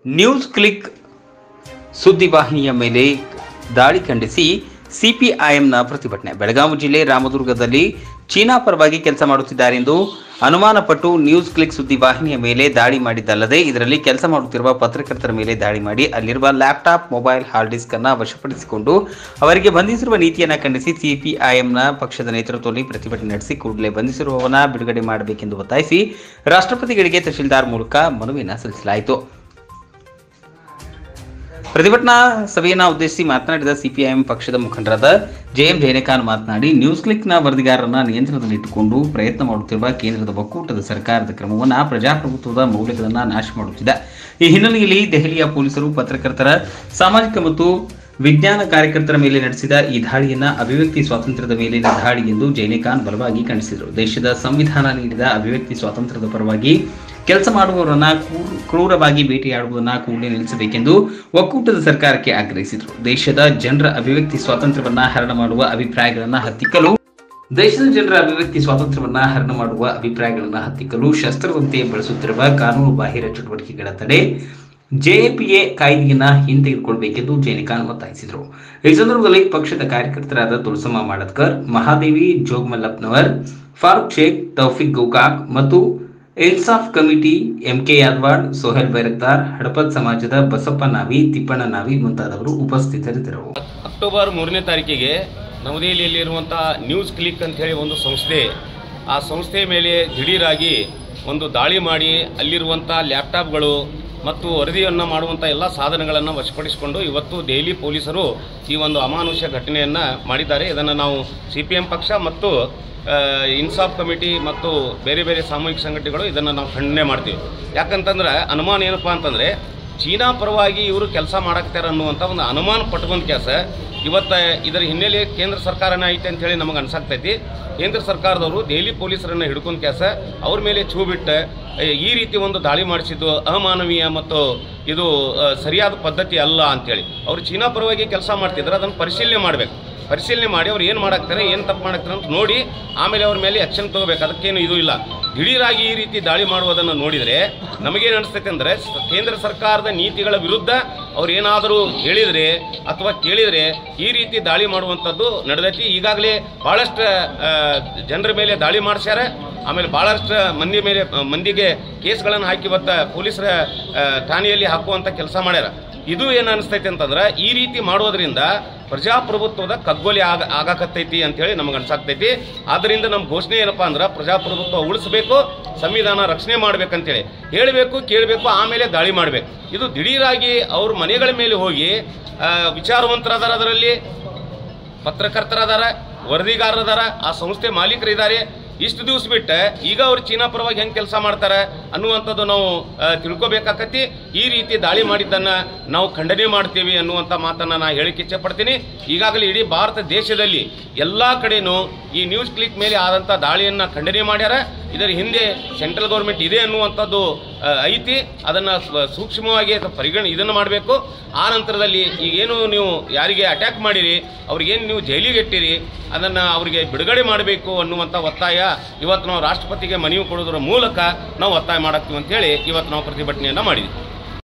news click ಸುದ್ದಿವಾಹಿನಿಯ ಮೇಲೆ ದಾಳಿ ಖಂಡಿಸಿ ಸಿಪಿಐಎಂನ ಪ್ರತಿಭಟನೆ ಬೆಳಗಾವಿ ಜಿಲ್ಲೆ ರಾಮದುರ್ಗದಲ್ಲಿ ಚೀನಾ ಪರವಾಗಿ ಕೆಲಸ ಮಾಡುತ್ತಿದ್ದಾರೆ ಎಂದು ಅನುಮಾನಪಟ್ಟು ನ್ಯೂಸ್ ಕ್ಲಿಕ್ ಸುದ್ದಿವಾಹಿನಿಯ ಮೇಲೆ ದಾಳಿ ಮಾಡಿದ್ದಲ್ಲದೆ ಇದರಲ್ಲಿ ಕೆಲಸ ಮಾಡುತ್ತಿರುವ ಪತ್ರಕರ್ತರ ಮೇಲೆ ದಾಳಿ ಮಾಡಿ ಅಲ್ಲಿರುವ ಲ್ಯಾಪ್ಟಾಪ್ ಮೊಬೈಲ್ ಹಾರ್ಡ್ ಡಿಸ್ಕ್ ಅನ್ನು ವಶಪಡಿಸಿಕೊಂಡು ಅವರಿಗೆ ಬಂಧಿಸಿರುವ ನೀತಿಯನ್ನು ಖಂಡಿಸಿ ಸಿಪಿಐಎಂನ ಪಕ್ಷದ ನೇತೃತ್ವದಲ್ಲಿ ಪ್ರತಿಭಟನೆ ನಡೆಸಿ ಕೂಡಲೇ ಬಂಧಿಸಿರುವವನ ಬಿಡುಗಡೆ ಮಾಡಬೇಕೆಂದು ಒತ್ತಾಯಿಸಿ ರಾಷ್ಟ್ರಪತಿಗಳಿಗೆ ತಹಶೀಲ್ದಾರ್ ಮೂಲಕ ಮನವಿಯನ್ನು ಸಲ್ಲಿಸಲಾಯಿತು ಪ್ರತಿಭಟನಾ ಸಭೆಯನ್ನ ಉದ್ದೇಶಿಸಿ ಮಾತನಾಡಿದ ಸಿಪಿಐಎಂ ಪಕ್ಷದ ಮುಖಂಡರಾದ ಜೆಎಂ ಜೈನಖಾನ್ ಮಾತನಾಡಿ ನ್ಯೂಸ್ ಕ್ಲಿಕ್ನ ವರದಿಗಾರರನ್ನ ನಿಯಂತ್ರಣದಲ್ಲಿಟ್ಟುಕೊಂಡು ಪ್ರಯತ್ನ ಮಾಡುತ್ತಿರುವ ಕೇಂದ್ರದ ಒಕ್ಕೂಟದ ಸರ್ಕಾರದ ಕ್ರಮವನ್ನು ಪ್ರಜಾಪ್ರಭುತ್ವದ ಮೌಲ್ಯಗಳನ್ನು ನಾಶ ಮಾಡುತ್ತಿದೆ ಈ ಹಿನ್ನೆಲೆಯಲ್ಲಿ ದೆಹಲಿಯ ಪೊಲೀಸರು ಪತ್ರಕರ್ತರ ಸಾಮಾಜಿಕ ಮತ್ತು ವಿಜ್ಞಾನ ಕಾರ್ಯಕರ್ತರ ಮೇಲೆ ನಡೆಸಿದ ಈ ದಾಳಿಯನ್ನ ಅಭಿವ್ಯಕ್ತಿ ಸ್ವಾತಂತ್ರ್ಯದ ಮೇಲಿನ ದಾಳಿ ಎಂದು ಜೈನೇಖಾನ್ ಬಲವಾಗಿ ಖಂಡಿಸಿದರು ದೇಶದ ಸಂವಿಧಾನ ನೀಡಿದ ಅಭಿವ್ಯಕ್ತಿ ಸ್ವಾತಂತ್ರ್ಯದ ಪರವಾಗಿ ಕೆಲಸ ಮಾಡುವವರನ್ನ ಕ್ರೂರ- ಕ್ರೂರವಾಗಿ ಬೇಟೆಯಾಡುವುದನ್ನ ಕೂಡಲೇ ನಿಲ್ಲಿಸಬೇಕೆಂದು ಒಕ್ಕೂಟದ ಸರ್ಕಾರಕ್ಕೆ ಆಗ್ರಹಿಸಿದರು ದೇಶದ ಜನರ ಅಭಿವ್ಯಕ್ತಿ ಸ್ವಾತಂತ್ರ್ಯವನ್ನ ಹರಣ ಮಾಡುವ ಅಭಿಪ್ರಾಯಗಳನ್ನ ಹತ್ತಿಕ್ಕಲು ದೇಶದ ಜನರ ಅಭಿವ್ಯಕ್ತಿ ಸ್ವಾತಂತ್ರ್ಯವನ್ನ ಹರಣ ಮಾಡುವ ಅಭಿಪ್ರಾಯಗಳನ್ನ ಹತ್ತಿಕ್ಕಲು ಶಸ್ತ್ರದಂತೆ ಬಳಸುತ್ತಿರುವ ಕಾನೂನು ಬಾಹಿರ ಚಟುವಟಿಕೆಗಳ ತಡೆ ಜೆಎಪಿಎ ಕಾಯ್ದೆಯನ್ನ ಹಿಂತೆಗೆದುಕೊಳ್ಳಬೇಕೆಂದು ಜೈನಿಖಾನ್ ಒತ್ತಾಯಿಸಿದರು ಈ ಸಂದರ್ಭದಲ್ಲಿ ಪಕ್ಷದ ಕಾರ್ಯಕರ್ತರಾದ ತುಳಸಮ್ಮ ಮಾಡತ್ಕರ್ ಮಹಾದೇವಿ ಜೋಗ್ಮಲ್ಲಪ್ನವರ್ ಫಾರೂಕ್ ಶೇಖ್ ತೌಫಿಕ್ ಗೋಕಾಕ್ ಮತ್ತು ಇನ್ಸಾಫ್ ಕಮಿಟಿ ಎಂಕೆ ಯಾದವಾಡ್ ಸೋಹೆಲ್ ಬೈರಕ್ತಾರ್ ಹಡಪದ್ ಸಮಾಜದ ಬಸಪ್ಪ ನಾವಿ ತಿಪ್ಪಣ್ಣ ನಾವಿ ಮುಂತಾದವರು ಉಪಸ್ಥಿತರಿದ್ದರು ಅಕ್ಟೋಬರ್ ಮೂರನೇ ತಾರೀಕಿಗೆ ನವದೆಹಲಿಯಲ್ಲಿರುವಂಥ ನ್ಯೂಸ್ ಕ್ಲಿಕ್ ಅಂತ ಹೇಳಿ ಒಂದು ಸಂಸ್ಥೆ ಆ ಸಂಸ್ಥೆಯ ಮೇಲೆ ದಿಢೀರಾಗಿ ಒಂದು ದಾಳಿ ಮಾಡಿ ಅಲ್ಲಿರುವಂಥ ಲ್ಯಾಪ್ಟಾಪ್ಗಳು ಮತ್ತು ವರದಿಯನ್ನು ಮಾಡುವಂಥ ಎಲ್ಲ ಸಾಧನಗಳನ್ನು ವಶಪಡಿಸಿಕೊಂಡು ಇವತ್ತು ದೆಹಲಿ ಪೊಲೀಸರು ಈ ಒಂದು ಅಮಾನುಷ್ಯ ಘಟನೆಯನ್ನು ಮಾಡಿದ್ದಾರೆ ಇದನ್ನು ನಾವು ಸಿ ಪಿ ಎಂ ಪಕ್ಷ ಮತ್ತು ಆ, ಇನ್ಸಾಫ್ ಕಮಿಟಿ ಮತ್ತು ಬೇರೆ ಬೇರೆ ಸಾಮೂಹಿಕ ಸಂಘಟನೆಗಳು ಇದನ್ನು ನಾವು ಖಂಡನೆ ಮಾಡ್ತೀವಿ ಯಾಕಂತಂದ್ರೆ ಅನುಮಾನ ಏನಪ್ಪ ಅಂತಂದರೆ ಚೀನಾ ಪರವಾಗಿ ಇವರು ಕೆಲಸ ಮಾಡಾಕ್ತಾರೆ ಅನ್ನುವಂಥ ಒಂದು ಅನುಮಾನ ಪಟ್ಕೊಂಡ ಕೆಲಸ ಇವತ್ತು ಇದರ ಹಿನ್ನೆಲೆ ಕೇಂದ್ರ ಸರ್ಕಾರನೇ ಐತೆ ಅಂತ ಹೇಳಿ ನಮಗೆ ಅನ್ಸಾಕ್ತೈತಿ ಕೇಂದ್ರ ಸರ್ಕಾರದವರು ದೆಹಲಿ ಪೊಲೀಸರನ್ನು ಹಿಡ್ಕೊಂಡ ಕೆಲಸ ಅವ್ರ ಮೇಲೆ ಛೂ ಬಿಟ್ಟು ಏ, ಈ ರೀತಿ ಒಂದು ದಾಳಿ ಮಾಡಿಸಿದ್ದು ಅಮಾನವೀಯ ಮತ್ತು ಇದು ಆ, ಸರಿಯಾದ ಪದ್ಧತಿ ಅಲ್ಲ ಅಂತೇಳಿ ಅವರು ಚೀನಾ ಪರವಾಗಿ ಕೆಲಸ ಮಾಡ್ತಿದ್ರೆ ಅದನ್ನು ಪರಿಶೀಲನೆ ಮಾಡಬೇಕು ಪರಿಶೀಲನೆ ಮಾಡಿ ಅವ್ರು ಏನು ಮಾಡಾಕ್ತಾರೆ ಏನು ತಪ್ಪು ಮಾಡಾಕ್ತಾರೆ ಅಂತ ನೋಡಿ ಆಮೇಲೆ ಅವ್ರ ಮೇಲೆ ಆ್ಯಕ್ಷನ್ ತಗೋಬೇಕು ಅದಕ್ಕೇನು ಇದು ಇಲ್ಲ ದಿಢೀರಾಗಿ ಈ ರೀತಿ ದಾಳಿ ಮಾಡುವುದನ್ನು ನೋಡಿದರೆ ನಮಗೇನು ಅನಿಸ್ತೈತೆ ಅಂದರೆ ಕೇಂದ್ರ ಸರ್ಕಾರದ ನೀತಿಗಳ ವಿರುದ್ಧ ಅವ್ರು ಏನಾದರೂ ಹೇಳಿದರೆ ಅಥವಾ ಕೇಳಿದರೆ ಈ ರೀತಿ ದಾಳಿ ಮಾಡುವಂಥದ್ದು ನಡೆದೈತಿ ಈಗಾಗಲೇ ಭಾಳಷ್ಟು ಜನರ ಮೇಲೆ ದಾಳಿ ಮಾಡಿಸ್ಯಾರ ಆಮೇಲೆ ಭಾಳಷ್ಟು ಮಂದಿ ಮೇಲೆ ಮಂದಿಗೆ ಕೇಸ್ಗಳನ್ನು ಹಾಕಿ ಇವತ್ತು ಪೊಲೀಸರ ಆ, ಠಾಣೆಯಲ್ಲಿ ಹಾಕುವಂಥ ಕೆಲಸ ಮಾಡ್ಯಾರ ಇದು ಏನು ಅನಿಸ್ತೈತೆ ಅಂತಂದ್ರೆ ಈ ರೀತಿ ಮಾಡೋದ್ರಿಂದ ಪ್ರಜಾಪ್ರಭುತ್ವದ ಕಗ್ಗೊಲೆ ಆಗ ಆಗಾಕತ್ತೈತಿ ಅಂತೇಳಿ ನಮಗೆ ಅನ್ಸಾಕ್ತೈತಿ ಆದ್ದರಿಂದ ನಮ್ಮ ಘೋಷಣೆ ಏನಪ್ಪಾ ಅಂದ್ರೆ ಪ್ರಜಾಪ್ರಭುತ್ವ ಉಳಿಸ್ಬೇಕು ಸಂವಿಧಾನ ರಕ್ಷಣೆ ಮಾಡ್ಬೇಕಂತೇಳಿ ಹೇಳಬೇಕು ಕೇಳಬೇಕು ಆಮೇಲೆ ದಾಳಿ ಮಾಡಬೇಕು ಇದು ದಿಢೀರಾಗಿ ಅವ್ರ ಮನೆಗಳ ಮೇಲೆ ಹೋಗಿ ಆ, ವಿಚಾರವಂತರದಾರ ಅದರಲ್ಲಿ ಪತ್ರಕರ್ತರದಾರ ವರದಿಗಾರರದಾರ ಆ ಸಂಸ್ಥೆ ಮಾಲೀಕರಿದ್ದಾರೆ ಇಷ್ಟು ದಿವಸ ಬಿಟ್ಟು ಈಗ ಅವ್ರು ಚೀನಾ ಪರವಾಗಿ ಹೆಂಗೆ ಕೆಲಸ ಮಾಡ್ತಾರೆ ಅನ್ನುವಂಥದ್ದು ನಾವು ಆ, ತಿಳ್ಕೊಬೇಕಾಕತಿ ಈ ರೀತಿ ದಾಳಿ ಮಾಡಿದ್ದನ್ನ ನಾವು ಖಂಡನೆ ಮಾಡ್ತೀವಿ ಅನ್ನುವಂಥ ಮಾತನ್ನ ನಾ ಹೇಳಿಕ್ಕೆ ಇಚ್ಛೆ ಪಡ್ತೀನಿ ಈಗಾಗಲೇ ಇಡೀ ಭಾರತ ದೇಶದಲ್ಲಿ ಎಲ್ಲ ಕಡೆನೂ ಈ ನ್ಯೂಸ್ ಕ್ಲಿಕ್ ಮೇಲೆ ಆದಂಥ ದಾಳಿಯನ್ನ ಖಂಡನೆ ಮಾಡ್ಯಾರ ಇದರ ಹಿಂದೆ ಸೆಂಟ್ರಲ್ ಗೌರ್ಮೆಂಟ್ ಇದೆ ಅನ್ನುವಂಥದ್ದು ಆ, ಐತಿ ಅದನ್ನು ಸೂಕ್ಷ್ಮವಾಗಿ ಅದು ಪರಿಗಣ ಇದನ್ನು ಮಾಡಬೇಕು ಆ ನಂತರದಲ್ಲಿ ಈಗೇನು ನೀವು ಯಾರಿಗೆ ಅಟ್ಯಾಕ್ ಮಾಡಿರಿ ಅವ್ರಿಗೇನು ನೀವು ಜೈಲಿಗೆ ಇಟ್ಟಿರಿ ಅದನ್ನು ಅವರಿಗೆ ಬಿಡುಗಡೆ ಮಾಡಬೇಕು ಅನ್ನುವಂಥ ಒತ್ತಾಯ ಇವತ್ತು ನಾವು ರಾಷ್ಟ್ರಪತಿಗೆ ಮನವಿ ಕೊಡೋದ್ರ ಮೂಲಕ ನಾವು ಒತ್ತಾಯ ಮಾಡಾಕ್ತೀವಿ ಅಂತೇಳಿ ಇವತ್ತು ನಾವು ಪ್ರತಿಭಟನೆಯನ್ನು ಮಾಡಿದ್ವಿ